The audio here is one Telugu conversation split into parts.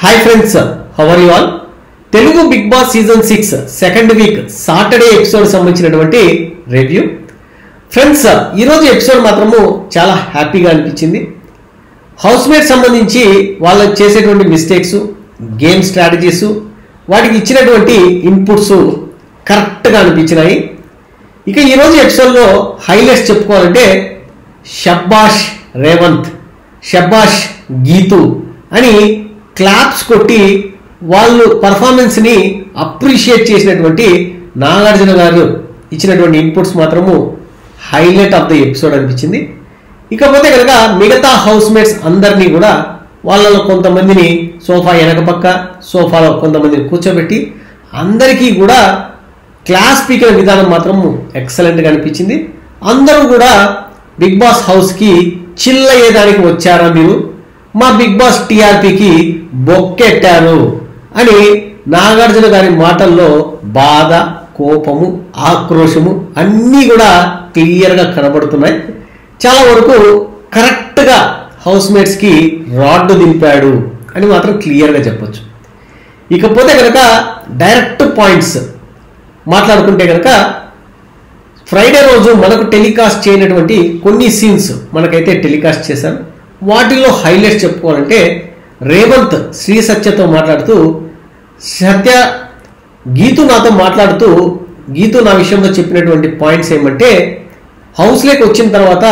hi friends how are you all Telugu Bigg Boss season six second week Saturday episode సంబంధించినటువంటి రివ్యూ ఫ్రెండ్స్ ఈరోజు ఎపిసోడ్ మాత్రము చాలా హ్యాపీగా అనిపించింది హౌస్ మేట్ సంబంధించి వాళ్ళు చేసేటువంటి మిస్టేక్స్ గేమ్ స్ట్రాటజీస్ వాటికి ఇచ్చినటువంటి ఇన్పుట్స్ కరెక్ట్గా అనిపించినాయి ఇక ఈరోజు ఎపిసోడ్లో హైలైట్స్ చెప్పుకోవాలంటే షబ్బాష్ రేవంత్ షబ్బాష్ గీతు అని క్లాప్స్ కొట్టి వాళ్ళు పర్ఫార్మెన్స్ని అప్రిషియేట్ చేసినటువంటి నాగార్జున గారు ఇచ్చినటువంటి ఇన్పుట్స్ మాత్రము హైలైట్ ఆఫ్ ద ఎపిసోడ్ అనిపించింది ఇకపోతే కనుక మిగతా హౌస్ మేట్స్ అందరినీ కూడా వాళ్ళలో కొంతమందిని సోఫా వెనక పక్క సోఫాలో కొంతమందిని కూర్చోబెట్టి అందరికీ కూడా క్లాస్ స్పీకర్ విధానం మాత్రం ఎక్సలెంట్గా అనిపించింది అందరూ కూడా బిగ్ బాస్ హౌస్కి చిల్ అయ్యేదానికి వచ్చారా మీరు మా బిగ్ బాస్ టీఆర్పీకి బొక్కెట్టారు అని నాగార్జున గారి మాటల్లో బాధ కోపము ఆక్రోశము అన్నీ కూడా క్లియర్గా కనబడుతున్నాయి చాలా వరకు కరెక్ట్గా హౌస్ మేట్స్కి రాడ్డు దింపాడు అని మాత్రం క్లియర్గా చెప్పొచ్చు ఇకపోతే కనుక డైరెక్ట్ పాయింట్స్ మాట్లాడుకుంటే కనుక ఫ్రైడే రోజు మనకు టెలికాస్ట్ చేయనటువంటి కొన్ని సీన్స్ మనకైతే టెలికాస్ట్ చేశారు వాటిల్లో హైలైట్స్ చెప్పుకోవాలంటే రేవంత్ శ్రీ సత్యతో మాట్లాడుతూ సత్య గీతు నాతో మాట్లాడుతూ గీతు నా విషయంలో చెప్పినటువంటి పాయింట్స్ ఏమంటే హౌస్లోకి వచ్చిన తర్వాత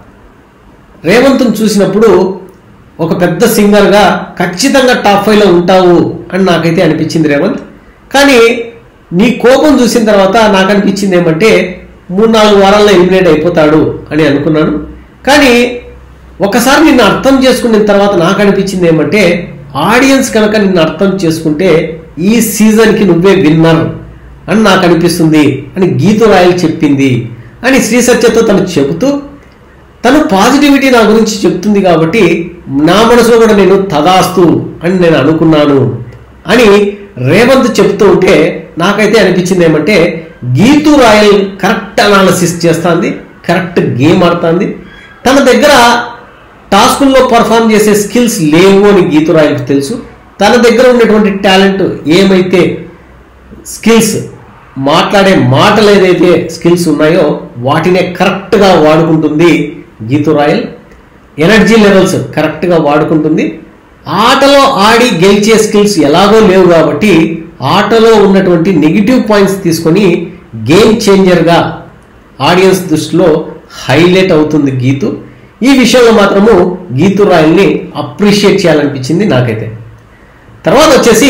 రేవంత్ను చూసినప్పుడు ఒక పెద్ద సింగర్గా ఖచ్చితంగా టాప్ ఫైవ్లో ఉంటావు అని నాకైతే అనిపించింది రేవంత్ కానీ నీ కోపం చూసిన తర్వాత నాకు అనిపించింది ఏమంటే మూడు నాలుగు వారాల్లో ఎలిమినేట్ అయిపోతాడు అని అనుకున్నాను కానీ ఒకసారి నిన్ను అర్థం చేసుకున్న తర్వాత నాకు అనిపించింది ఏమంటే ఆడియన్స్ కనుక నిన్ను అర్థం చేసుకుంటే ఈ సీజన్కి నువ్వే విన్నర్ అని నాకు అనిపిస్తుంది అని గీతు రాయల్ చెప్పింది అని శ్రీ సత్యతో తను చెబుతూ తను పాజిటివిటీ నా గురించి చెప్తుంది కాబట్టి నా మనసులో కూడా నేను తదాస్తు అని నేను అనుకున్నాను అని రేవంత్ చెప్తూ ఉంటే నాకైతే అనిపించింది ఏమంటే గీతు రాయల్ కరెక్ట్ అనాలసిస్ చేస్తుంది కరెక్ట్ గేమ్ ఆడుతుంది తన దగ్గర టాస్కుల్లో పర్ఫామ్ చేసే స్కిల్స్ లేవు అని గీతు రాయల్కి తెలుసు తన దగ్గర ఉన్నటువంటి టాలెంట్ ఏమైతే స్కిల్స్ మాట్లాడే మాటలు ఏదైతే స్కిల్స్ ఉన్నాయో వాటినే కరెక్ట్గా వాడుకుంటుంది గీతు రాయల్ ఎనర్జీ లెవెల్స్ కరెక్ట్గా వాడుకుంటుంది ఆటలో ఆడి గెలిచే స్కిల్స్ ఎలాగో లేవు కాబట్టి ఆటలో ఉన్నటువంటి నెగిటివ్ పాయింట్స్ తీసుకొని గేమ్ చేంజర్గా ఆడియన్స్ దృష్టిలో హైలైట్ అవుతుంది గీతు ఈ విషయంలో మాత్రము గీతు రాయల్ని అప్రిషియేట్ చేయాలనిపించింది నాకైతే తర్వాత వచ్చేసి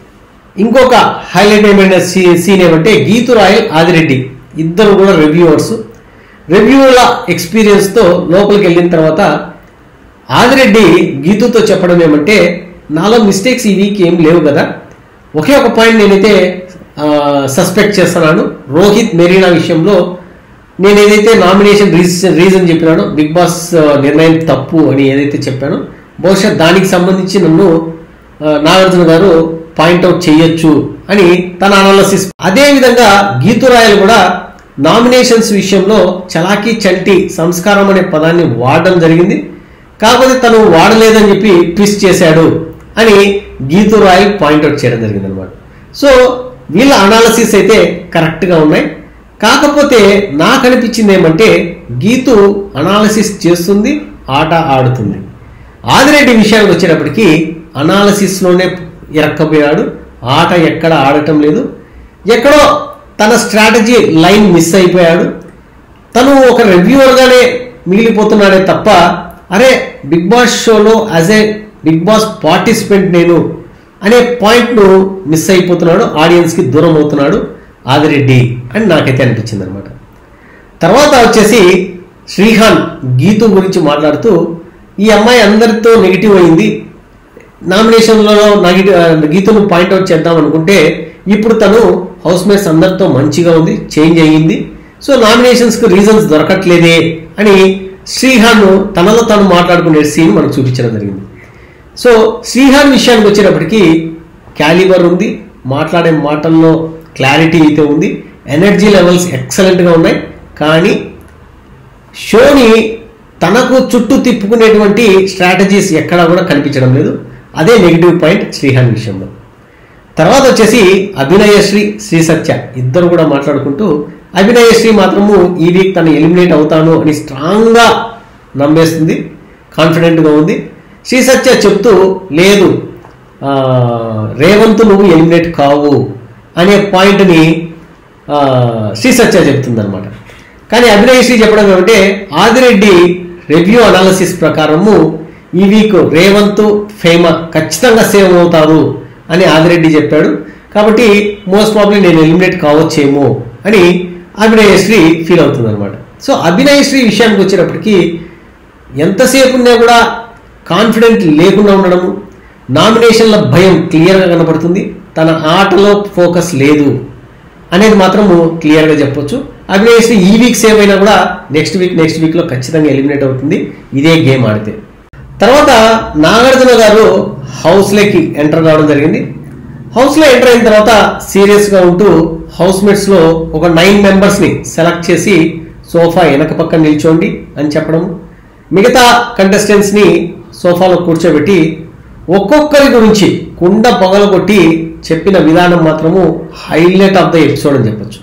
ఇంకొక హైలైట్ ఏమైనా సీ సీన్ ఏమంటే గీతు రాయల్ ఆదిరెడ్డి ఇద్దరు కూడా రివ్యూవర్స్ రివ్యూల ఎక్స్పీరియన్స్తో లోపలికి వెళ్ళిన తర్వాత ఆదిరెడ్డి గీతుతో చెప్పడం ఏమంటే నాలో మిస్టేక్స్ ఈ వీక్ ఏం లేవు కదా ఒకే ఒక పాయింట్ నేనైతే సస్పెక్ట్ చేస్తున్నాను రోహిత్ మెరీనా విషయంలో నేను ఏదైతే నామినేషన్ రీజన్ రీజన్ చెప్పినానో బిగ్ బాస్ నిర్ణయం తప్పు అని ఏదైతే చెప్పానో బహుశా దానికి సంబంధించి నన్ను నాగార్జున గారు పాయింట్అవుట్ చేయొచ్చు అని తన అనాలసిస్ అదే విధంగా గీతురాయలు కూడా నామినేషన్స్ విషయంలో చలాకీ చల్టి సంస్కారం అనే పదాన్ని వాడడం జరిగింది కాకపోతే తను వాడలేదని చెప్పి ట్విస్ట్ చేశాడు అని గీతు రాయల్ పాయింట్అవుట్ చేయడం జరిగింది అనమాట సో వీళ్ళ అనాలసిస్ అయితే కరెక్ట్గా ఉన్నాయి కాకపోతే నాకు అనిపించింది ఏమంటే గీతు అనాలసిస్ చేస్తుంది ఆట ఆడుతుంది ఆదిరెడ్డి విషయానికి వచ్చేటప్పటికి అనాలసిస్లోనే ఇరక్కపోయాడు ఆట ఎక్కడ ఆడటం లేదు ఎక్కడో తన స్ట్రాటజీ లైన్ మిస్ అయిపోయాడు తను ఒక రివ్యూవర్గానే మిగిలిపోతున్నాడే తప్ప అరే బిగ్ బాస్ షోలో as a Bigg Boss participant నేను అనే పాయింట్ను మిస్ అయిపోతున్నాడు ఆడియన్స్కి దూరం అవుతున్నాడు ఆదిరెడ్డి అని నాకైతే అనిపించింది అనమాట తర్వాత వచ్చేసి శ్రీహాన్ గీతు గురించి మాట్లాడుతూ ఈ అమ్మాయి అందరితో నెగిటివ్ అయింది నామినేషన్లలో నెగిటివ్ గీతును పాయింట్అవుట్ చేద్దాం అనుకుంటే ఇప్పుడు తను హౌస్ మేట్స్ అందరితో మంచిగా ఉంది చేంజ్ అయ్యింది సో నామినేషన్స్కి రీజన్స్ దొరకట్లేదే అని శ్రీహాన్ తనలో తను మాట్లాడుకునే సీన్ మనకు చూపించడం జరిగింది సో శ్రీహాన్ విషయానికి వచ్చేటప్పటికి క్యాలిబర్ ఉంది మాట్లాడే మాటల్లో క్లారిటీ అయితే ఉంది ఎనర్జీ లెవెల్స్ ఎక్సలెంట్గా ఉన్నాయి కానీ షోని తనకు చుట్టూ తిప్పుకునేటువంటి స్ట్రాటజీస్ ఎక్కడా కూడా కనిపించడం లేదు అదే నెగిటివ్ పాయింట్ శ్రీహాన్ విషయంలో తర్వాత వచ్చేసి అభినయశ్రీ శ్రీ సత్య ఇద్దరు కూడా మాట్లాడుకుంటూ అభినయశ్రీ మాత్రము ఈ వీక్ తను ఎలిమినేట్ అవుతాను అని స్ట్రాంగ్గా నమ్మేస్తుంది కాన్ఫిడెంట్గా ఉంది శ్రీ సత్య చెప్తూ లేదు ఆ, రేవంత్ నువ్వు ఎలిమినేట్ కావు అనే పాయింట్ని ఆ, శ్రీ సత్య చెప్తుంది అనమాట కానీ అభినయశ్రీ చెప్పడం ఏమంటే ఆదిరెడ్డి రివ్యూ అనాలిసిస్ ప్రకారము ఈ వీక్ రేవంత్ ఫేమ ఖచ్చితంగా సేవ్ అవుతారు అని ఆదిరెడ్డి చెప్పాడు కాబట్టి మోస్ట్ ప్రాబ్లీ నేను ఎలిమినేట్ కావచ్చేమో అని అభినయశ్రీ ఫీల్ అవుతుంది అనమాట సో అభినయశ్రీ విషయానికి వచ్చేటప్పటికి ఎంతసేపు ఉన్నా కూడా కాన్ఫిడెంట్ లేకుండా ఉండడము నామినేషన్ల భయం క్లియర్గా కనబడుతుంది తన ఆటలో ఫోకస్ లేదు అనేది మాత్రము క్లియర్గా చెప్పొచ్చు అభినయశ్రీ ఈ వీక్ సేవ్ అయినా కూడా నెక్స్ట్ వీక్ నెక్స్ట్ వీక్లో ఖచ్చితంగా ఎలిమినేట్ అవుతుంది ఇదే గేమ్ ఆడితే తర్వాత నాగార్జున గారు హౌస్లోకి ఎంటర్ కావడం జరిగింది హౌస్లో ఎంటర్ అయిన తర్వాత సీరియస్గా ఉంటూ హౌస్ మేట్స్లో ఒక నైన్ మెంబర్స్ని సెలెక్ట్ చేసి సోఫా వెనక పక్కన నిల్చోండి అని చెప్పడం మిగతా కంటెస్టెంట్స్ని సోఫాలో కూర్చోబెట్టి ఒక్కొక్కరి గురించి కుండ పొగలగొట్టి చెప్పిన విధానం మాత్రము హైలైట్ ఆఫ్ ద ఎపిసోడ్ అని చెప్పొచ్చు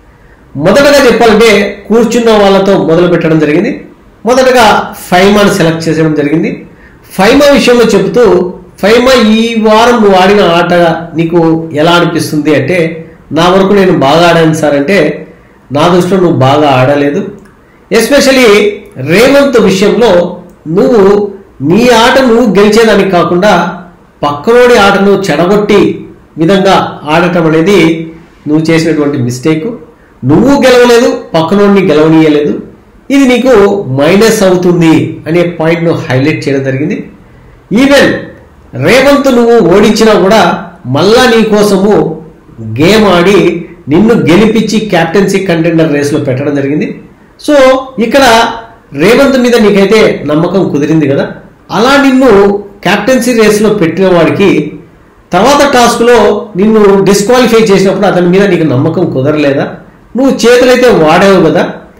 మొదటగా చెప్పాలంటే కూర్చున్న వాళ్ళతో మొదలు పెట్టడం జరిగింది మొదటగా ఫైమాని సెలెక్ట్ చేసడం జరిగింది ఫైమా విషయంలో చెబుతూ ఫైమా ఈ వారం నువ్వు ఆడిన ఆట నీకు ఎలా అనిపిస్తుంది అంటే నా వరకు నేను బాగా ఆడాను సార్ అంటే నా దృష్టిలో నువ్వు బాగా ఆడలేదు ఎస్పెషలీ రేవంత్ విషయంలో నువ్వు నీ ఆట నువ్వు గెలిచేదానికి కాకుండా పక్కనోడి ఆటను చెడగొట్టి విధంగా ఆడటం అనేది నువ్వు చేసినటువంటి మిస్టేక్ నువ్వు గెలవలేదు పక్కనోడిని గెలవనీయలేదు ఇది నీకు మైనస్ అవుతుంది అనే పాయింట్ను హైలైట్ చేయడం జరిగింది ఈవెన్ రేవంత్ నువ్వు ఓడించినా కూడా మళ్ళా నీ కోసము గేమ్ ఆడి నిన్ను గెలిపించి క్యాప్టెన్సీ కంటెండర్ రేస్లో పెట్టడం జరిగింది సో ఇక్కడ రేవంత్ మీద నీకైతే నమ్మకం కుదిరింది కదా అలా నిన్ను క్యాప్టెన్సీ రేస్లో పెట్టిన వాడికి తర్వాత టాస్క్లో నిన్ను డిస్క్వాలిఫై చేసినప్పుడు అతని మీద నీకు నమ్మకం కుదరలేదా నువ్వు చేతులైతే వాడావు కదా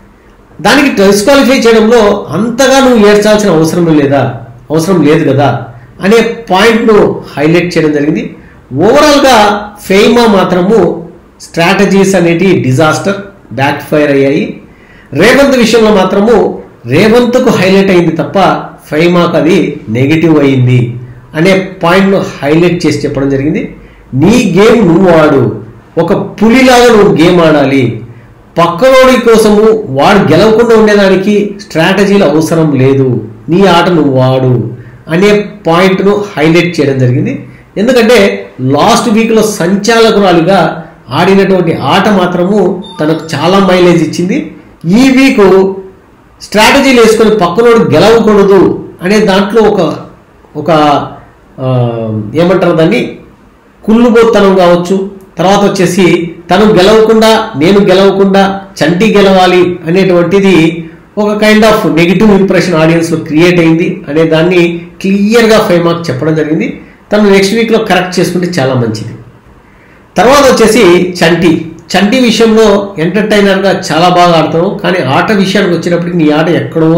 దానికి డిస్క్వాలిఫై చేయడంలో అంతగా నువ్వు ఏడ్చాల్సిన అవసరం లేదా అవసరం లేదు కదా అనే పాయింట్ను హైలైట్ చేయడం జరిగింది ఓవరాల్గా ఫెయిమా మాత్రము స్ట్రాటజీస్ అనేటి డిజాస్టర్ బ్యాక్ ఫైర్ అయ్యాయి రేవంత్ విషయంలో మాత్రము రేవంత్కు హైలైట్ అయింది తప్ప ఫైమాకు అది నెగిటివ్ అయింది అనే పాయింట్ను హైలైట్ చేసి చెప్పడం జరిగింది నీ గేమ్ నువ్వు ఆడు ఒక పులిలాగా నువ్వు గేమ్ ఆడాలి పక్కనోడి కోసము వాడు గెలవకుండా ఉండేదానికి స్ట్రాటజీలు అవసరం లేదు నీ ఆట నువ్వు వాడు అనే పాయింట్ను హైలైట్ చేయడం జరిగింది ఎందుకంటే లాస్ట్ వీక్లో సంచాలకురాలుగా ఆడినటువంటి ఆట మాత్రము తనకు చాలా మైలేజ్ ఇచ్చింది ఈ వీకు స్ట్రాటజీలు వేసుకొని పక్కనోడు గెలవకూడదు అనే దాంట్లో ఒక ఒక ఆ, ఏమంటారు దాన్ని కుళ్ళుబోత్తనం కావచ్చు తర్వాత వచ్చేసి తను గెలవకుండా నేను గెలవకుండా చంటి గెలవాలి అనేటువంటిది ఒక కైండ్ ఆఫ్ నెగిటివ్ ఇంప్రెషన్ ఆడియన్స్లో క్రియేట్ అయింది అనే దాన్ని క్లియర్గా ఫైమాక్ చెప్పడం జరిగింది తను నెక్స్ట్ వీక్లో కరెక్ట్ చేసుకుంటే చాలా మంచిది తర్వాత వచ్చేసి చంటి చంటి విషయంలో ఎంటర్టైనర్గా చాలా బాగా ఆడుతావు కానీ ఆట విషయానికి వచ్చినప్పటికి నీ ఆట ఎక్కడో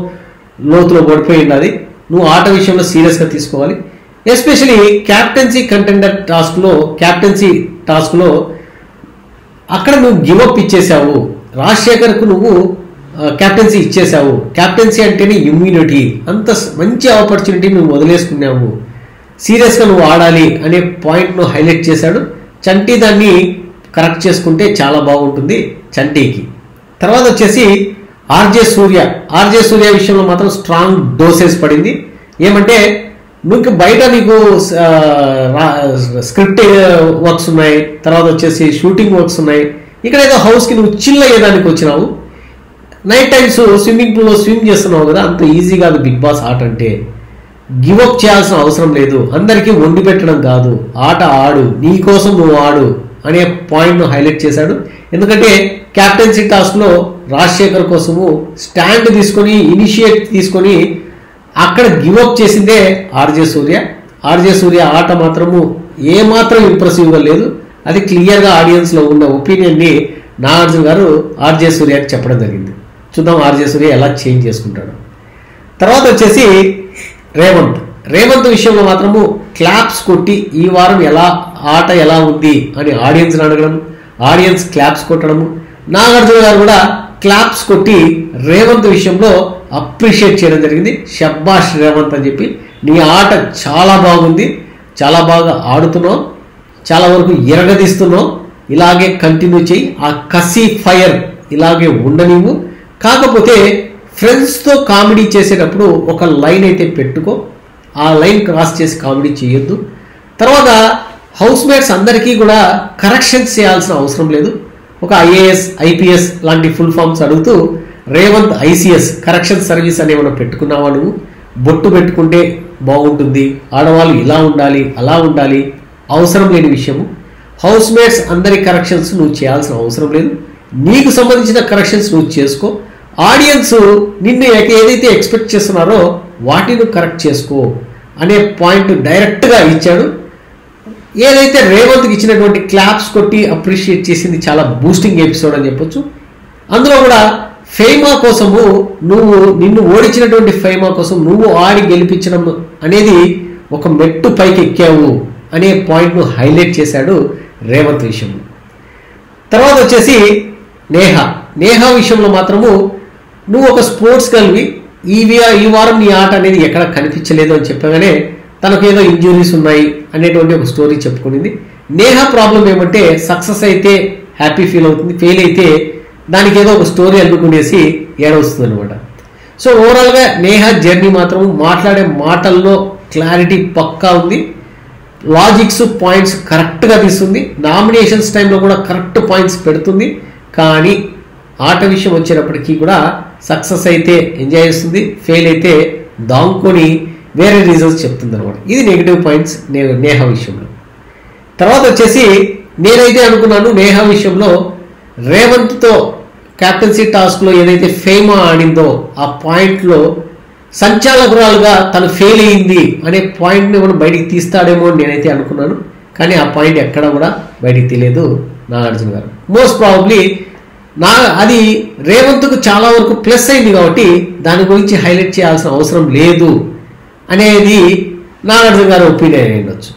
లోతులో పడిపోయి ఉన్నది నువ్వు ఆట విషయంలో సీరియస్గా తీసుకోవాలి ఎస్పెషలీ క్యాప్టెన్సీ కంటెండర్ టాస్క్లో క్యాప్టెన్సీ టాస్క్లో అక్కడ నువ్వు గివప్ ఇచ్చేసావు రాజశేఖర్కు నువ్వు క్యాప్టెన్సీ ఇచ్చేసావు క్యాప్టెన్సీ అంటేనే ఇమ్యూనిటీ అంత స- మంచి ఆపర్చునిటీ నువ్వు వదిలేసుకున్నావు సీరియస్గా నువ్వు ఆడాలి అనే పాయింట్ను హైలైట్ చేశాడు చంటి దాన్ని కరెక్ట్ చేసుకుంటే చాలా బాగుంటుంది చంటీకి తర్వాత వచ్చేసి ఆర్జే సూర్య ఆర్జే సూర్య విషయంలో మాత్రం స్ట్రాంగ్ డోసెస్ పడింది ఏమంటే నీకు బయట నీకు ఆ, రా- స్క్రిప్ట్ వర్క్స్ ఉన్నాయి తర్వాత వచ్చేసి షూటింగ్ వర్క్స్ ఉన్నాయి ఇక్కడ ఏదో హౌస్కి నువ్వు చిల్ అయ్యేదానికి వచ్చినావు నైట్ టైమ్స్ స్విమ్మింగ్ పూల్లో స్విమ్ చేస్తున్నావు కదా అంత ఈజీ కాదు బిగ్ బాస్ ఆట అంటే గివ్ అప్ చేయాల్సిన అవసరం లేదు అందరికీ వండి పెట్టడం కాదు ఆట ఆడు నీ కోసం నువ్వు ఆడు అనే పాయింట్ను హైలైట్ చేశాడు ఎందుకంటే క్యాప్టెన్సీ టాస్క్లో రాజశేఖర్ కోసము స్టాండ్ తీసుకొని ఇనిషియేట్ తీసుకొని అక్కడ గివ్ అప్ చేసిందే ఆర్జే సూర్య ఆర్జే సూర్య ఆట మాత్రము ఏమాత్రం ఇంప్రెసివ్గా లేదు అది క్లియర్గా ఆడియన్స్లో ఉన్న ఒపీనియన్ని నాగార్జున గారు ఆర్జే సూర్యకి చెప్పడం జరిగింది చూద్దాం ఆర్జే సూర్య ఎలా చేంజ్ చేసుకుంటాడు తర్వాత వచ్చేసి రేవంత్ రేవంత్ విషయంలో మాత్రము క్లాప్స్ కొట్టి ఈ వారం ఎలా ఆట ఎలా ఉంది అని ఆడియన్స్ అడగడం ఆడియన్స్ క్లాప్స్ కొట్టడము నాగార్జున గారు కూడా క్లాప్స్ కొట్టి రేవంత్ విషయంలో అప్రిషియేట్ చేయడం జరిగింది షబ్బాష్ రేవంత్ అని చెప్పి నీ ఆట చాలా బాగుంది చాలా బాగా ఆడుతున్నావు చాలా వరకు ఎరగదీస్తున్నావు ఇలాగే కంటిన్యూ చేయి ఆ కసి ఫైర్ ఇలాగే ఉండనివ్వు కాకపోతే ఫ్రెండ్స్తో కామెడీ చేసేటప్పుడు ఒక లైన్ అయితే పెట్టుకో ఆ లైన్ క్రాస్ చేసి కామెడీ చేయొద్దు తర్వాత హౌస్ మేట్స్ అందరికీ కూడా కరెక్షన్స్ చేయాల్సిన అవసరం లేదు ఒక ఐఏఎస్ ఐపీఎస్ లాంటి ఫుల్ ఫామ్స్ అడుగుతూ రేవంత్ ఐసీఎస్ కరెక్షన్ సర్వీస్ అని ఏమైనా పెట్టుకున్నావా నువ్వు బొట్టు పెట్టుకుంటే బాగుంటుంది ఆడవాళ్ళు ఇలా ఉండాలి అలా ఉండాలి అవసరం లేని విషయము హౌస్ మేట్స్ అందరి కరెక్షన్స్ నువ్వు చేయాల్సిన అవసరం లేదు నీకు సంబంధించిన కరెక్షన్స్ నువ్వు చేసుకో ఆడియన్స్ నిన్ను ఏ- ఏదైతే ఎక్స్పెక్ట్ చేస్తున్నారో వాటిని కరెక్ట్ చేసుకో అనే పాయింట్ డైరెక్ట్గా ఇచ్చాడు ఏదైతే రేవంత్కి ఇచ్చినటువంటి క్లాప్స్ కొట్టి అప్రిషియేట్ చేసింది చాలా బూస్టింగ్ ఎపిసోడ్ అని చెప్పొచ్చు అందులో కూడా ఫేమా కోసము నువ్వు నిన్ను ఓడించినటువంటి ఫేమా కోసం నువ్వు ఆడి గెలిపించడం అనేది ఒక మెట్టు పైకి ఎక్కావు అనే పాయింట్ను హైలైట్ చేశాడు రేవంత్ విషయంలో తర్వాత వచ్చేసి నేహ నేహ విషయంలో మాత్రము నువ్వు ఒక స్పోర్ట్స్ గర్ల్వి ఈ వీ- ఈ వారం నీ ఆట అనేది ఎక్కడ కనిపించలేదు అని చెప్పగానే తనకు ఏదో ఇంజురీస్ ఉన్నాయి అనేటువంటి ఒక స్టోరీ చెప్పుకునింది నేహ ప్రాబ్లం ఏమంటే సక్సెస్ అయితే హ్యాపీ ఫీల్ అవుతుంది ఫెయిల్ అయితే దానికి ఏదో ఒక స్టోరీ అల్లుకునేసి ఏడవస్తుంది అనమాట సో ఓవరాల్గా నేహ జర్నీ మాత్రం మాట్లాడే మాటల్లో క్లారిటీ పక్కా ఉంది లాజిక్స్ పాయింట్స్ కరెక్ట్గా తీస్తుంది నామినేషన్స్ టైంలో కూడా కరెక్ట్ పాయింట్స్ పెడుతుంది కానీ ఆట విషయం వచ్చేటప్పటికీ కూడా సక్సెస్ అయితే ఎంజాయ్ చేస్తుంది ఫెయిల్ అయితే దాంకొని వేరే రీజన్స్ చెప్తుంది అనమాట ఇది నెగిటివ్ పాయింట్స్ నే నేహ విషయంలో తర్వాత వచ్చేసి నేనైతే అనుకున్నాను నేహ విషయంలో రేవంత్తో క్యాప్టెన్సీ టాస్క్లో ఏదైతే ఫేమా ఆడిందో ఆ పాయింట్లో సంచాలకురాలుగా తను ఫెయిల్ అయింది అనే పాయింట్ని మనం బయటికి తీస్తాడేమో అని నేనైతే అనుకున్నాను కానీ ఆ పాయింట్ ఎక్కడ కూడా బయటికి తెలియదు నాగార్జున గారు మోస్ట్ ప్రాబబ్లీ నా అది రేవంత్కు చాలా వరకు ప్లస్ అయింది కాబట్టి దాని గురించి హైలైట్ చేయాల్సిన అవసరం లేదు అనేది నాగార్జున గారి ఒపీనియన్ అయి ఉండొచ్చు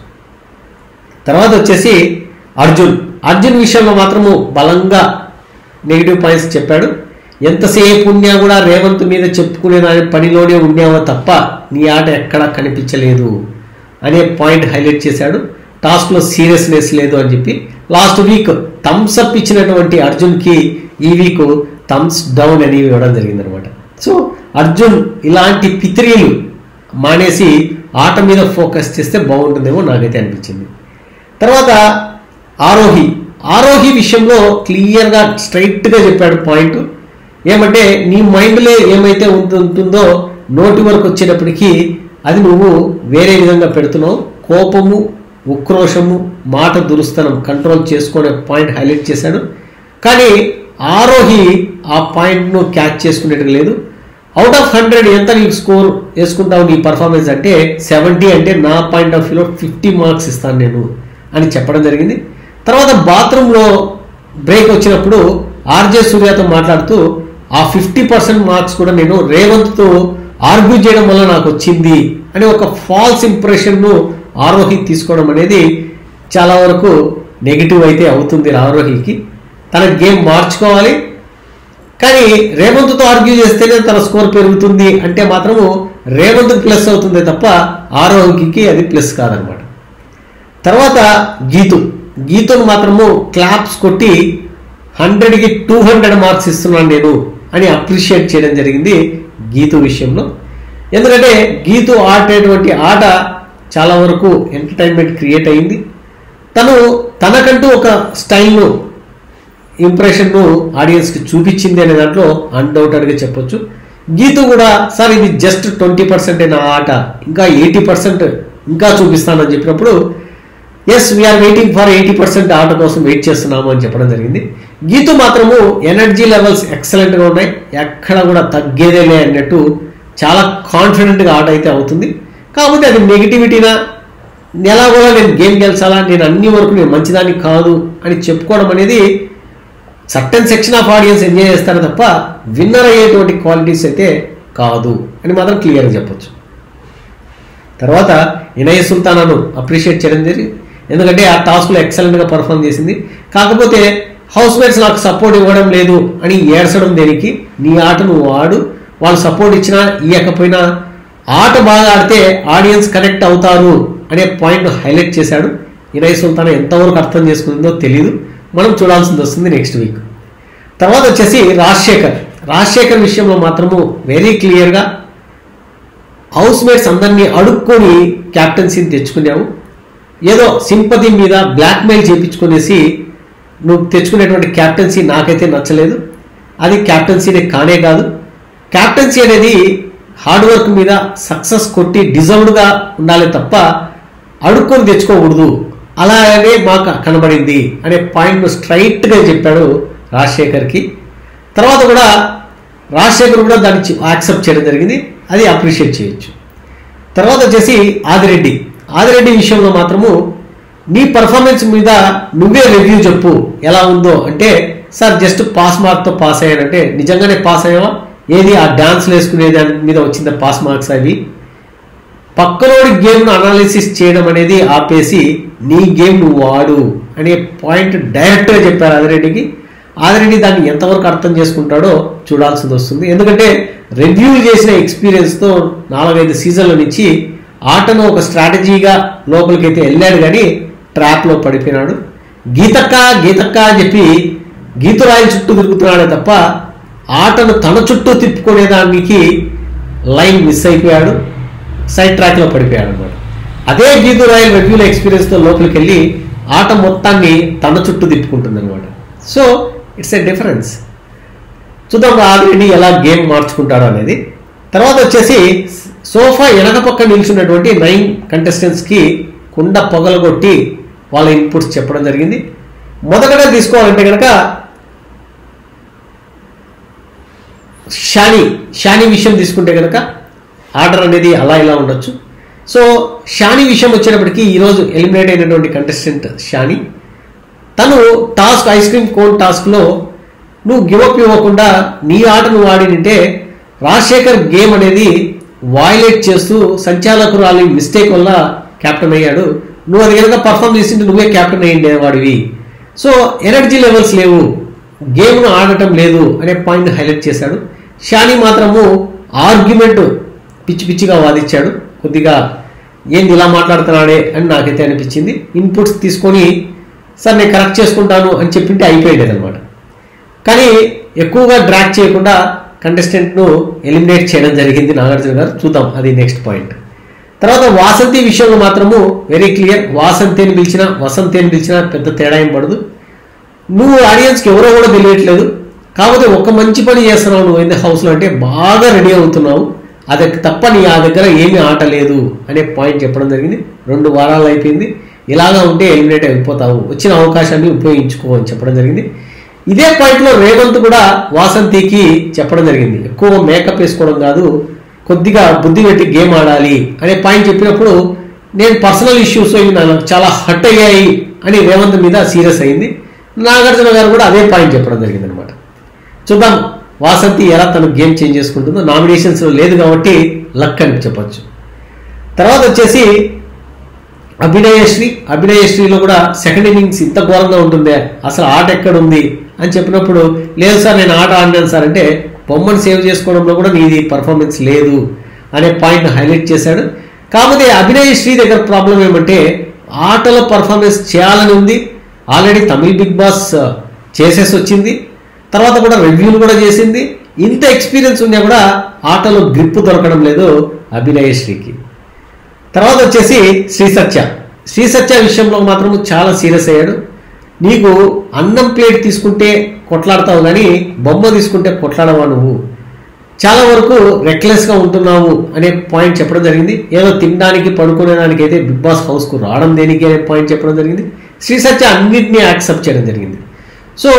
తర్వాత వచ్చేసి అర్జున్ అర్జున్ విషయంలో మాత్రము బలంగా నెగిటివ్ పాయింట్స్ చెప్పాడు ఎంతసేపు ఉన్నా కూడా రేవంత్ మీద చెప్పుకునే దాని పనిలోనే ఉన్నావో తప్ప నీ ఆట ఎక్కడా కనిపించలేదు అనే పాయింట్ హైలైట్ చేశాడు టాస్క్లో సీరియస్నెస్ లేదు అని చెప్పి లాస్ట్ వీక్ థమ్స్ అప్ ఇచ్చినటువంటి అర్జున్కి ఈ వీక్ థమ్స్ డౌన్ అని ఇవ్వడం జరిగిందనమాట సో అర్జున్ ఇలాంటి పిత్రీలు మానేసి ఆట మీద ఫోకస్ చేస్తే బాగుంటుందేమో నాకైతే అనిపించింది తర్వాత ఆరోహి ఆరోహి విషయంలో క్లియర్గా స్ట్రైట్గా చెప్పాడు పాయింట్ ఏమంటే నీ మైండ్లో ఏమైతే ఉంటు- ఉంటుందో నోటి వరకు వచ్చేటప్పటికి అది నువ్వు వేరే విధంగా పెడుతున్నావు కోపము ఉక్రోషము మాట దురుస్తనం కంట్రోల్ చేసుకునే పాయింట్ హైలైట్ చేశాడు కానీ ఆరోహి ఆ పాయింట్ను క్యాచ్ చేసుకునేట్టు లేదు అవుట్ ఆఫ్ హండ్రెడ్ ఎంత నీకు స్కోర్ వేసుకుంటావు నీ పర్ఫార్మెన్స్ అంటే సెవెంటీ అంటే నా పాయింట్ ఆఫ్ వ్యూలో ఫిఫ్టీ మార్క్స్ ఇస్తాను నేను అని చెప్పడం జరిగింది తర్వాత బాత్రూంలో బ్రేక్ వచ్చినప్పుడు ఆర్జే సూర్యతో మాట్లాడుతూ ఆ ఫిఫ్టీ పర్సెంట్ మార్క్స్ కూడా నేను రేవంత్తో ఆర్గ్యూ చేయడం వల్ల నాకు వచ్చింది అని ఒక ఫాల్స్ ఇంప్రెషన్ను ఆరోహి తీసుకోవడం అనేది చాలా వరకు నెగిటివ్ అయితే అవుతుంది ఆరోహికి తన గేమ్ మార్చుకోవాలి కానీ రేవంత్తో ఆర్గ్యూ చేస్తేనే తన స్కోర్ పెరుగుతుంది అంటే మాత్రము రేవంత్ ప్లస్ అవుతుంది తప్ప ఆరోగ్యకి అది ప్లస్ కాదనమాట తర్వాత గీతు గీతును మాత్రము క్లాప్స్ కొట్టి హండ్రెడ్కి టూ హండ్రెడ్ మార్క్స్ ఇస్తున్నాను నేను అని అప్రిషియేట్ చేయడం జరిగింది గీతు విషయంలో ఎందుకంటే గీతు ఆడేటువంటి ఆట చాలా వరకు ఎంటర్టైన్మెంట్ క్రియేట్ అయింది తను తనకంటూ ఒక స్టైల్ను ఇంప్రెషన్ను ఆడియన్స్కి చూపించింది అనే దాంట్లో అన్డౌటెడ్గా చెప్పొచ్చు గీతు కూడా సార్ ఇది జస్ట్ ట్వంటీ పర్సెంటే నా ఆట ఇంకా ఎయిటీ పర్సెంట్ ఇంకా చూపిస్తానని చెప్పినప్పుడు yes we're waiting for eighty percent ఆట కోసం వెయిట్ చేస్తున్నాము అని చెప్పడం జరిగింది గీతు మాత్రము ఎనర్జీ లెవెల్స్ ఎక్సలెంట్గా ఉన్నాయి ఎక్కడ కూడా తగ్గేదేలే అన్నట్టు చాలా కాన్ఫిడెంట్గా ఆట అయితే అవుతుంది కాకపోతే అది నెగిటివిటీనా ఎలా కూడా నేను గేమ్ గెలిచాలా నేను అన్ని వరకు నేను మంచిదాన్ని కాదు అని చెప్పుకోవడం అనేది certain section of audience enjoy చేస్తారు తప్ప విన్నర్ అయ్యేటువంటి క్వాలిటీస్ అయితే కాదు అని మాత్రం క్లియర్గా చెప్పొచ్చు తర్వాత ఇనయ సుల్తానాను అప్రిషియేట్ చేయడం జరిగింది ఎందుకంటే ఆ టాస్క్లో ఎక్సలెంట్గా పర్ఫామ్ చేసింది కాకపోతే హౌస్ మేట్స్ నాకు సపోర్ట్ ఇవ్వడం లేదు అని ఏడ్చడం దేనికి నీ ఆట నువ్వు ఆడు వాళ్ళు సపోర్ట్ ఇచ్చినా ఇవ్వకపోయినా ఆట బాగా ఆడితే ఆడియన్స్ కనెక్ట్ అవుతారు అనే పాయింట్ హైలైట్ చేశాడు ఇనయ్ సుల్తానా ఎంతవరకు అర్థం చేసుకుందో తెలియదు మనం చూడాల్సింది వస్తుంది నెక్స్ట్ వీక్ తర్వాత వచ్చేసి రాజశేఖర్ రాజశేఖర్ విషయంలో మాత్రము వెరీ క్లియర్గా హౌస్ మేట్స్ అందరినీ అడుక్కొని క్యాప్టెన్సీని తెచ్చుకున్నావు ఏదో సింపతి మీద బ్లాక్మెయిల్ చేయించుకునేసి నువ్వు తెచ్చుకునేటువంటి క్యాప్టెన్సీ నాకైతే నచ్చలేదు అది క్యాప్టెన్సీనే కానే కాదు క్యాప్టెన్సీ అనేది హార్డ్ వర్క్ మీద సక్సెస్ కొట్టి డిజర్వ్డ్గా ఉండాలి తప్ప అడుక్కొని తెచ్చుకోకూడదు అలాగే మాకు కనబడింది అనే పాయింట్ను స్ట్రైట్గా చెప్పాడు రాజశేఖర్కి తర్వాత కూడా రాజశేఖర్ కూడా దాన్ని యాక్సెప్ట్ చేయడం జరిగింది అది అప్రిషియేట్ చేయొచ్చు తర్వాత వచ్చేసి ఆదిరెడ్డి ఆదిరెడ్డి విషయంలో మాత్రము నీ పర్ఫార్మెన్స్ మీద నువ్వే రివ్యూ చెప్పు ఎలా ఉందో అంటే సార్ జస్ట్ పాస్ మార్క్తో పాస్ అయ్యానంటే నిజంగానే పాస్ అయ్యావా ఏది ఆ డాన్స్లు వేసుకునే దాని మీద వచ్చింది పాస్ మార్క్స్ అవి పక్కనోడి గేమ్ను అనాలిసిస్ చేయడం అనేది ఆపేసి నీ గేమ్ నువ్వు ఆడు అనే పాయింట్ డైరెక్ట్గా చెప్పారు ఆదిరెడ్డికి ఆదిరెడ్డి దాన్ని ఎంతవరకు అర్థం చేసుకుంటాడో చూడాల్సింది వస్తుంది ఎందుకంటే రివ్యూ చేసిన ఎక్స్పీరియన్స్తో నాలుగైదు సీజన్ల నుంచి ఆటను ఒక స్ట్రాటజీగా లోపలికైతే వెళ్ళాడు కానీ ట్రాప్లో పడిపోయినాడు గీతక్క గీతక్క అని చెప్పి గీతురాయిల చుట్టూ తిరుగుతున్నాడే తప్ప ఆటను తన చుట్టూ తిప్పుకునే దానికి లైన్ మిస్ అయిపోయాడు సైడ్ ట్రాక్లో పడిపోయాడు అనమాట అదే గీతు రాయల్ రివ్యూల ఎక్స్పీరియన్స్తో లోపలికి వెళ్ళి ఆట మొత్తాన్ని తన చుట్టూ తిప్పుకుంటుంది అనమాట సో ఇట్స్ ఎ డిఫరెన్స్ చూద్దాం ఆల్రెడీ ఎలా గేమ్ మార్చుకుంటాడో అనేది తర్వాత వచ్చేసి సోఫా వెనక పక్క నిల్చున్నటువంటి నైన్ కంటెస్టెంట్స్కి కుండ పొగలగొట్టి వాళ్ళ ఇన్పుట్స్ చెప్పడం జరిగింది మొదటగా తీసుకోవాలంటే కనుక షాని షాని విషయం తీసుకుంటే కనుక ఆర్డర్ అనేది అలా ఇలా ఉండొచ్చు సో షాని విషయం వచ్చేటప్పటికి ఈరోజు ఎలిమినేట్ అయినటువంటి కంటెస్టెంట్ షాని తను టాస్క్ ఐస్ క్రీమ్ కోన్ టాస్క్లో నువ్వు గివప్ ఇవ్వకుండా నీ ఆట నువ్వు ఆడినంటే రాజశేఖర్ గేమ్ అనేది వాయిలేట్ చేస్తూ సంచాలకురాలి మిస్టేక్ వల్ల కెప్టెన్ అయ్యాడు నువ్వు అది కనుక పర్ఫామ్ చేసింటే నువ్వే కెప్టెన్ అయ్యిండే వాడివి సో ఎనర్జీ లెవెల్స్ లేవు గేమ్ను ఆడటం లేదు అనే పాయింట్ హైలైట్ చేశాడు షాని మాత్రము ఆర్గ్యుమెంట్ పిచ్చి పిచ్చిగా వాదించాడు కొద్దిగా ఏంది ఇలా మాట్లాడుతున్నాడే అని నాకైతే అనిపించింది ఇన్పుట్స్ తీసుకొని సార్ నేను కరెక్ట్ చేసుకుంటాను అని చెప్పింటే అయిపోయేది అనమాట కానీ ఎక్కువగా డ్రాక్ చేయకుండా కంటెస్టెంట్ను ఎలిమినేట్ చేయడం జరిగింది నాగార్జున గారు చూద్దాం అది నెక్స్ట్ పాయింట్ తర్వాత వాసంతి విషయంలో మాత్రము వెరీ క్లియర్ వాసంతి అని పిలిచినా వసంతి అని పిలిచినా పెద్ద తేడా ఏం పడదు నువ్వు ఆడియన్స్కి ఎవరో కూడా తెలియట్లేదు కాకపోతే ఒక మంచి పని చేస్తున్నావు నువ్వు ఏంది హౌస్లో అంటే బాగా రెడీ అవుతున్నావు అది తప్ప నీ ఆ దగ్గర ఏమీ ఆట లేదు అనే పాయింట్ చెప్పడం జరిగింది రెండు వారాలు అయిపోయింది ఇలాగా ఉంటే ఎలిమినేట్ అయిపోతావు వచ్చిన అవకాశాన్ని ఉపయోగించుకో అని చెప్పడం జరిగింది ఇదే పాయింట్లో రేవంత్ కూడా వాసంతికి చెప్పడం జరిగింది ఎక్కువ మేకప్ వేసుకోవడం కాదు కొద్దిగా బుద్ధి పెట్టి గేమ్ ఆడాలి అనే పాయింట్ చెప్పినప్పుడు నేను పర్సనల్ ఇష్యూస్ నాకు చాలా హట్ అయ్యాయి అని రేవంత్ మీద సీరియస్ అయింది నాగార్జున గారు కూడా అదే పాయింట్ చెప్పడం జరిగింది అనమాట చూద్దాం వాసంతి ఎలా తను గేమ్ చేంజ్ చేసుకుంటుందో నామినేషన్స్లో లేదు కాబట్టి లక్ అని చెప్పొచ్చు తర్వాత వచ్చేసి అభినయశ్రీ అభినయశ్రీలో కూడా సెకండ్ ఇన్నింగ్స్ ఇంత ఘోరంగా ఉంటుందే అసలు ఆట ఎక్కడ ఉంది అని చెప్పినప్పుడు లేదు సార్ నేను ఆట ఆడినాను సార్ అంటే బొమ్మను సేవ్ చేసుకోవడంలో కూడా నీది పర్ఫార్మెన్స్ లేదు అనే పాయింట్ హైలైట్ చేశాడు కాకపోతే అభినయ్ శ్రీ దగ్గర ప్రాబ్లం ఏమంటే ఆటలో పర్ఫార్మెన్స్ చేయాలని ఉంది ఆల్రెడీ తమిళ్ బిగ్ బాస్ చేసేసి వచ్చింది తర్వాత కూడా రివ్యూలు కూడా చేసింది ఇంత ఎక్స్పీరియన్స్ ఉన్నా కూడా ఆటలో గ్రిప్ దొరకడం లేదు అభినయ శ్రీకి తర్వాత వచ్చేసి శ్రీ సత్య శ్రీ సత్య విషయంలో మాత్రం చాలా సీరియస్ అయ్యాడు నీకు అన్నం ప్లేట్ తీసుకుంటే కొట్లాడతావు కానీ బొమ్మ తీసుకుంటే కొట్లాడవా నువ్వు చాలా వరకు రెక్లెస్గా ఉంటున్నావు అనే పాయింట్ చెప్పడం జరిగింది ఏదో తినడానికి పడుకునేదానికి అయితే బిగ్ బాస్ హౌస్కు రావడం దేనికి అనే పాయింట్ చెప్పడం జరిగింది శ్రీ సత్య అన్నింటినీ యాక్సెప్ట్ చేయడం జరిగింది సో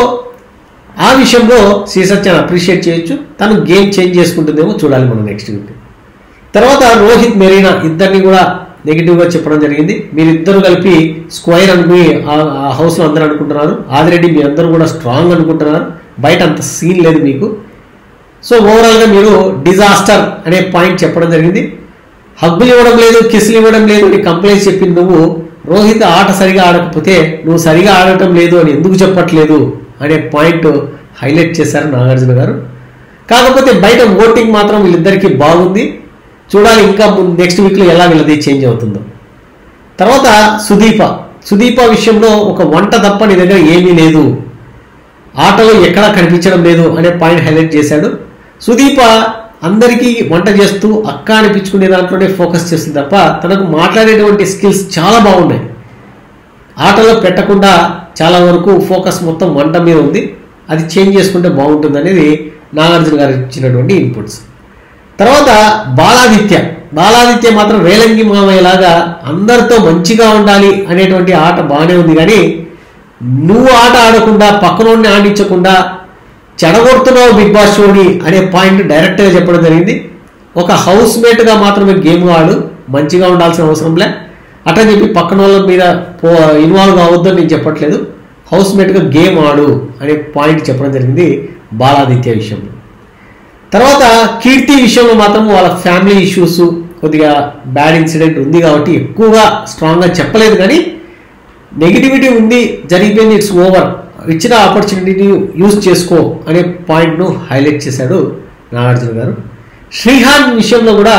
ఆ విషయంలో శ్రీ సత్యాన్ని అప్రిషియేట్ చేయొచ్చు తను గేమ్ చేంజ్ చేసుకుంటుందేమో చూడాలి మనం నెక్స్ట్ వీక్ తర్వాత రోహిత్ మెరీనా ఇద్దరిని కూడా నెగిటివ్గా చెప్పడం జరిగింది మీరిద్దరు కలిపి స్క్వైర్ అనుకుని ఆ హౌస్లో అందరూ అనుకుంటున్నారు ఆదిరెడ్డి మీ అందరూ కూడా స్ట్రాంగ్ అనుకుంటున్నారు బయట అంత సీన్ లేదు మీకు సో ఓవరాల్గా మీరు డిజాస్టర్ అనే పాయింట్ చెప్పడం జరిగింది హగ్గులు ఇవ్వడం లేదు కిస్సులు ఇవ్వడం లేదు అని కంప్లైంట్ చెప్పింది నువ్వు రోహిత్ ఆట సరిగా ఆడకపోతే నువ్వు సరిగా ఆడటం లేదు అని ఎందుకు చెప్పట్లేదు అనే పాయింట్ హైలైట్ చేశారు నాగార్జున గారు కాకపోతే బయట ఓటింగ్ మాత్రం వీళ్ళిద్దరికీ బాగుంది చూడాలి ఇంకా నెక్స్ట్ వీక్లో ఎలా వీళ్ళది చేంజ్ అవుతుందో తర్వాత సుదీప సుదీప విషయంలో ఒక వంట తప్ప నీ దగ్గర ఏమీ లేదు ఆటలో ఎక్కడా కనిపించడం లేదు అనే పాయింట్ హైలైట్ చేశాడు సుదీప అందరికీ వంట చేస్తూ అక్క అనిపించుకునే దాంట్లోనే ఫోకస్ చేస్తుంది తప్ప తనకు మాట్లాడేటువంటి స్కిల్స్ చాలా బాగున్నాయి ఆటలో పెట్టకుండా చాలా వరకు ఫోకస్ మొత్తం వంట మీద ఉంది అది చేంజ్ చేసుకుంటే బాగుంటుంది అనేది నాగార్జున గారు ఇచ్చినటువంటి ఇన్పుట్స్ తర్వాత బాలాదిత్య బాలాదిత్య మాత్రం రేలంగి మామయ్యలాగా అందరితో మంచిగా ఉండాలి అనేటువంటి ఆట బాగానే ఉంది కానీ నువ్వు ఆట ఆడకుండా పక్కనోడిని ఆడించకుండా చెడగొడుతున్నావు బిగ్ బాస్ షోని అనే పాయింట్ డైరెక్ట్గా చెప్పడం జరిగింది ఒక హౌస్ మేట్గా మాత్రమే గేమ్ ఆడు మంచిగా ఉండాల్సిన అవసరం లే అట్లా చెప్పి పక్కన వాళ్ళ మీద పో ఇన్వాల్వ్ కావద్దని నేను చెప్పట్లేదు హౌస్ మేట్గా గేమ్ ఆడు అనే పాయింట్ చెప్పడం జరిగింది బాలాదిత్య విషయంలో తర్వాత కీర్తి విషయంలో మాత్రం వాళ్ళ ఫ్యామిలీ ఇష్యూస్ కొద్దిగా బ్యాడ్ ఇన్సిడెంట్ ఉంది కాబట్టి ఎక్కువగా స్ట్రాంగ్గా చెప్పలేదు కానీ నెగిటివిటీ ఉంది జరిగిపోయింది ఇట్స్ ఓవర్ ఇచ్చిన ఆపర్చునిటీని యూజ్ చేసుకో అనే పాయింట్ను హైలైట్ చేశాడు నాగార్జున గారు శ్రీహాన్ విషయంలో కూడా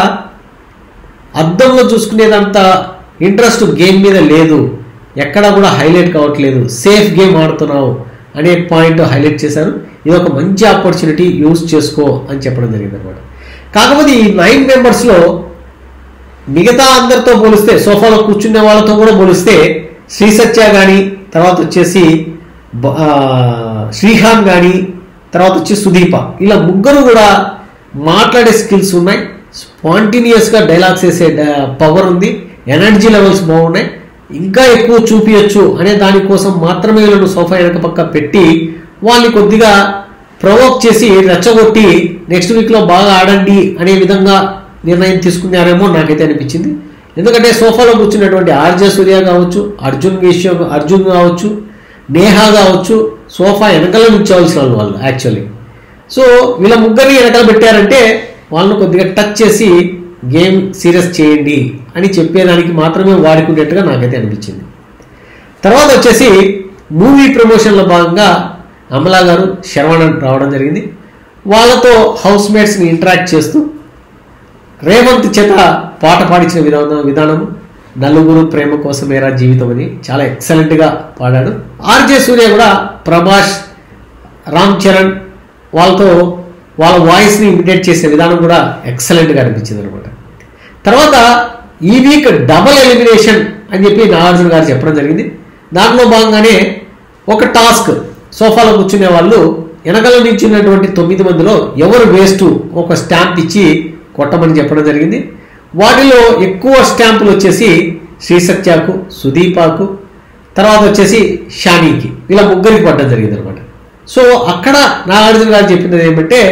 అద్దంలో చూసుకునేదంత ఇంట్రెస్ట్ గేమ్ మీద లేదు ఎక్కడా కూడా హైలైట్ కావట్లేదు సేఫ్ గేమ్ ఆడుతున్నావు అనే పాయింట్ హైలైట్ చేశారు ఇది ఒక మంచి ఆపర్చునిటీ యూజ్ చేసుకో అని చెప్పడం జరిగింది అనమాట కాకపోతే ఈ నైన్ మెంబర్స్లో మిగతా అందరితో పోలిస్తే సోఫాలో కూర్చునే వాళ్ళతో కూడా పోలిస్తే శ్రీ సత్య కానీ తర్వాత వచ్చేసి బ- ఆ, శ్రీహాన్ కానీ తర్వాత వచ్చి సుదీప ఇలా ముగ్గురు కూడా మాట్లాడే స్కిల్స్ ఉన్నాయి స్పాంటినియస్గా డైలాగ్స్ వేసే పవర్ ఉంది ఎనర్జీ లెవెల్స్ బాగున్నాయి ఇంకా ఎక్కువ చూపించచ్చు అనే దానికోసం మాత్రమే వీళ్ళను సోఫా వెనక పక్క పెట్టి వాళ్ళని కొద్దిగా ప్రొవోక్ చేసి రెచ్చగొట్టి నెక్స్ట్ వీక్లో బాగా ఆడండి అనే విధంగా నిర్ణయం తీసుకున్నారేమో నాకైతే అనిపించింది ఎందుకంటే సోఫాలో కూర్చున్నటువంటి ఆర్జే సూర్య కావచ్చు అర్జున్ విషయం అర్జున్ కావచ్చు నేహా కావచ్చు సోఫా వెనకాల నుంచోవలసిన వాళ్ళు వాళ్ళు యాక్చువల్లీ సో వీళ్ళ ముగ్గురిని వెనకాల పెట్టారంటే వాళ్ళని కొద్దిగా టచ్ చేసి గేమ్ సీరియస్ చేయండి అని చెప్పేదానికి మాత్రమే వాడుకునేట్టుగా నాకైతే అనిపించింది తర్వాత వచ్చేసి మూవీ ప్రమోషన్లో భాగంగా అమలా గారు శరవణన్ రావడం జరిగింది వాళ్ళతో హౌస్ మేట్స్ని ఇంటరాక్ట్ చేస్తూ రేవంత్ చేత పాట పాడించిన విధానం విధానం నలుగురు ప్రేమ కోసమేరా జీవితం అని చాలా ఎక్సలెంట్గా పాడాడు ఆర్జే సూర్య కూడా ప్రభాస్ రామ్ చరణ్ వాళ్ళతో వాళ్ళ వాయిస్ని ఇమిటేట్ చేసే విధానం కూడా ఎక్సలెంట్గా అనిపించింది అనమాట తర్వాత ఈ వీక్ డబల్ ఎలిమినేషన్ అని చెప్పి నాగార్జున గారు చెప్పడం జరిగింది దాంట్లో భాగంగానే ఒక టాస్క్ సోఫాలో కూర్చునే వాళ్ళు వెనకల నుంచి ఉన్నటువంటి తొమ్మిది మందిలో ఎవరు వేస్ట్ ఒక స్టాంప్ ఇచ్చి కొట్టమని చెప్పడం జరిగింది వాటిలో ఎక్కువ స్టాంపులు వచ్చేసి శ్రీ సత్యాకు సుదీపాకు తర్వాత వచ్చేసి షానీకి ఇలా ముగ్గురికి పడ్డం జరిగింది అనమాట సో అక్కడ నాగార్జున గారు చెప్పినది ఏమంటే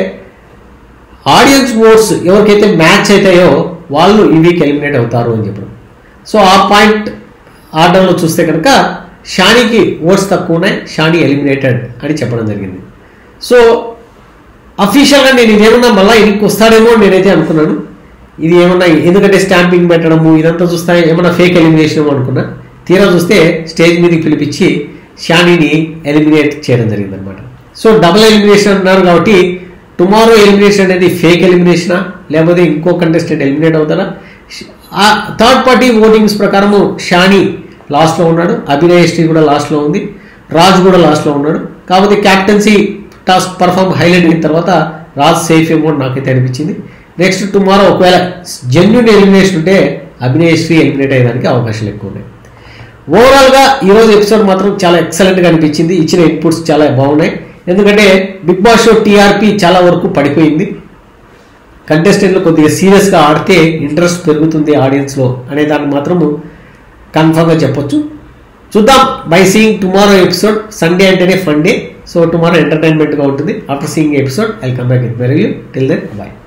ఆడియన్స్ ఓట్స్ ఎవరికైతే మ్యాచ్ అవుతాయో వాళ్ళు ఈ వీక్ ఎలిమినేట్ అవుతారు అని చెప్పడం సో ఆ పాయింట్ ఆర్డర్లో చూస్తే కనుక షానీకి ఓట్స్ తక్కువ ఉన్నాయి షానీ ఎలిమినేటెడ్ అని చెప్పడం జరిగింది సో అఫీషియల్గా నేను ఇదేమన్నా మళ్ళీ ఇనికి వస్తాడేమో అని నేనైతే అనుకున్నాను ఇది ఏమన్నా ఎందుకంటే స్టాంపింగ్ పెట్టడము ఇదంతా చూస్తే ఏమన్నా ఫేక్ ఎలిమినేషన్ ఏమో అనుకున్నా తీరా చూస్తే స్టేజ్ మీదకి పిలిపించి షానీని ఎలిమినేట్ చేయడం జరిగింది అనమాట సో డబుల్ ఎలిమినేషన్ అన్నారు కాబట్టి టుమారో ఎలిమినేషన్ అనేది ఫేక్ ఎలిమినేషనా లేకపోతే ఇంకో కంటెస్టెంట్ ఎలిమినేట్ అవుతారా ఆ థర్డ్ పార్టీ ఓటింగ్స్ ప్రకారము షానీ లాస్ట్లో ఉన్నాడు అభినయ్ శ్రీ కూడా లాస్ట్లో ఉంది రాజ్ కూడా లాస్ట్లో ఉన్నాడు కాకపోతే క్యాప్టెన్సీ టాస్క్ పర్ఫామ్ హైలైట్ అయిన తర్వాత రాజ్ సేఫ్ ఏమో అని నాకైతే అనిపించింది నెక్స్ట్ టుమారో ఒకవేళ జెన్యున్ ఎలిమినేషన్ ఉంటే అభినయ్ శ్రీ ఎలిమినేట్ అయ్యేదానికి అవకాశాలు ఎక్కువ ఉన్నాయి ఓవరాల్గా ఈరోజు ఎపిసోడ్ మాత్రం చాలా ఎక్సలెంట్గా అనిపించింది ఇచ్చిన ఇన్పుట్స్ చాలా బాగున్నాయి ఎందుకంటే బిగ్ బాస్ షో టీఆర్పీ చాలా వరకు పడిపోయింది కంటెస్టెంట్లు కొద్దిగా సీరియస్గా ఆడితే ఇంట్రెస్ట్ పెరుగుతుంది ఆడియన్స్లో అనే దాన్ని మాత్రము కన్ఫర్మ్గా చెప్పొచ్చు చూద్దాం by seeing tomorrow episode Sunday అంటేనే ఫన్ డే సో టుమారో ఎంటర్టైన్మెంట్గా ఉంటుంది after seeing episode I come back with my review till then by